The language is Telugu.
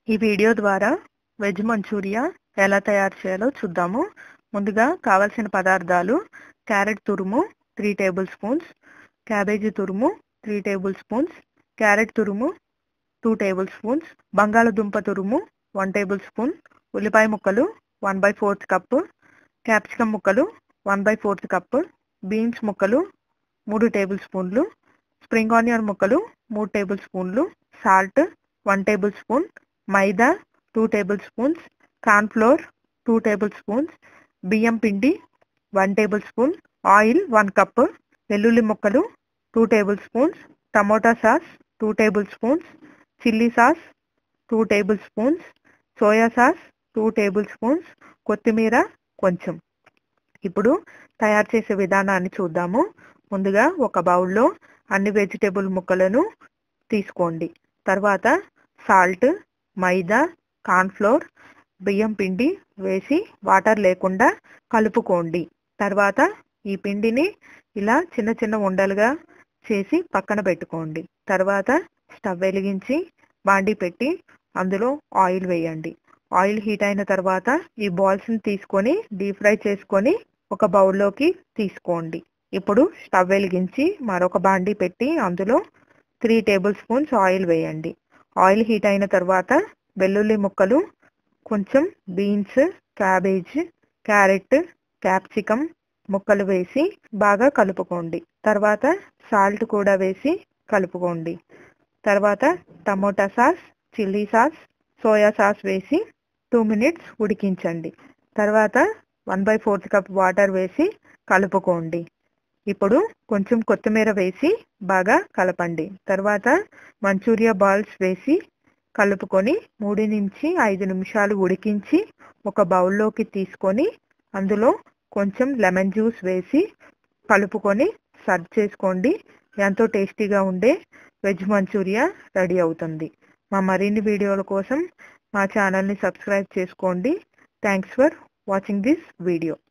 ఈ వీడియో ద్వారా వెజ్ మంచూరియా ఎలా తయారు చేయాలో చూద్దాము ముందుగా కావలసిన పదార్థాలు క్యారెట్ తురుము త్రీ టేబుల్ స్పూన్స్ క్యాబేజీ తురుము త్రీ టేబుల్ స్పూన్స్ క్యారెట్ తురుము టూ టేబుల్ స్పూన్స్ బంగాళదుంప తురుము వన్ టేబుల్ స్పూన్ ఉల్లిపాయ ముక్కలు one by fourth cup capsicum ముక్కలు one by fourth cup beans ముక్కలు మూడు టేబుల్ స్పూన్లు స్ప్రింగ్ ఆనియన్ ముక్కలు మూడు టేబుల్ స్పూన్లు salt one tablespoon maida two tablespoons cornflour two tablespoons బియ్యం పిండి one tablespoon oil one cup వెల్లుల్లి ముక్కలు two tablespoons tomato sauce two tablespoons chilli sauce two tablespoons soya sauce two tablespoons కొత్తిమీర కొంచెం ఇప్పుడు తయారు చేసే విధానాన్ని చూద్దాము ముందుగా ఒక బౌల్లో అన్ని వెజిటేబుల్ ముక్కలను తీసుకోండి తర్వాత సాల్ట్ మైదా కార్న్ఫ్లోర్ బియ్యం పిండి వేసి వాటర్ లేకుండా కలుపుకోండి తర్వాత ఈ పిండిని ఇలా చిన్న చిన్న ఉండలుగా చేసి పక్కన పెట్టుకోండి తర్వాత స్టవ్ వెలిగించి బాండి పెట్టి అందులో ఆయిల్ వేయండి ఆయిల్ హీట్ అయిన తర్వాత ఈ బాల్స్ని తీసుకొని డీప్ ఫ్రై చేసుకొని ఒక బౌల్లోకి తీసుకోండి ఇప్పుడు స్టవ్ వెలిగించి మరొక బాండి పెట్టి అందులో త్రీ టేబుల్ స్పూన్స్ ఆయిల్ వేయండి ఆయిల్ హీట్ అయిన తర్వాత వెల్లుల్లి ముక్కలు కొంచెం బీన్స్ క్యాబేజ్ క్యారెట్ క్యాప్సికమ్ ముక్కలు వేసి బాగా కలుపుకోండి తర్వాత సాల్ట్ కూడా వేసి కలుపుకోండి తర్వాత tomato sauce chilli sauce soya sauce వేసి టూ మినిట్స్ ఉడికించండి తర్వాత one by fourth cup water వేసి కలుపుకోండి ఇప్పుడు కొంచెం కొత్తిమీర వేసి బాగా కలపండి తర్వాత మంచూరియా బాల్స్ వేసి కలుపుకొని మూడు నుంచి ఐదు నిమిషాలు ఉడికించి ఒక బౌల్లోకి తీసుకొని అందులో కొంచెం లెమన్ జ్యూస్ వేసి కలుపుకొని సర్వ్ చేసుకోండి ఎంతో టేస్టీగా ఉండే వెజ్ మంచూరియా రెడీ అవుతుంది మా మరిన్ని వీడియోల కోసం మా ఛానల్ని సబ్స్క్రైబ్ చేసుకోండి thanks for watching this video